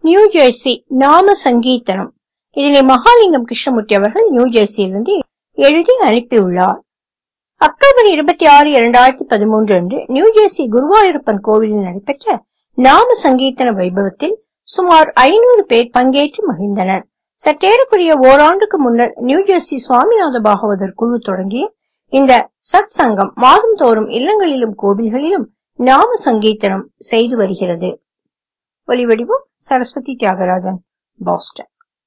new Jersey நாம சங்கீதனம் இதனை மகாலிங்கம் கிருஷ்ணமூர்த்தி அவர்கள் நியூ ஜெர்சியிலிருந்து எழுதி அனுப்பியுள்ளார் அக்டோபர் இருபத்தி ஆறு இரண்டாயிரத்தி பதிமூன்று அன்று நியூ ஜெர்சி குருவாயூரப்பன் கோவிலில் நடைபெற்ற நாம சங்கீதன வைபவத்தில் சுமார் ஐநூறு பேர் பங்கேற்று மகிழ்ந்தனர் சற்றேறக்குரிய ஓராண்டுக்கு முன்னர் நியூ ஜெர்சி சுவாமிநாத பாகவதர் குழு தொடங்கிய இந்த சத் சங்கம் மாதந்தோறும் இல்லங்களிலும் கோவில்களிலும் நாம சங்கீதனம் செய்து வருகிறது ஒலிவடிவம் சரஸ்வதி தியாகராஜன் பாஸ்டன்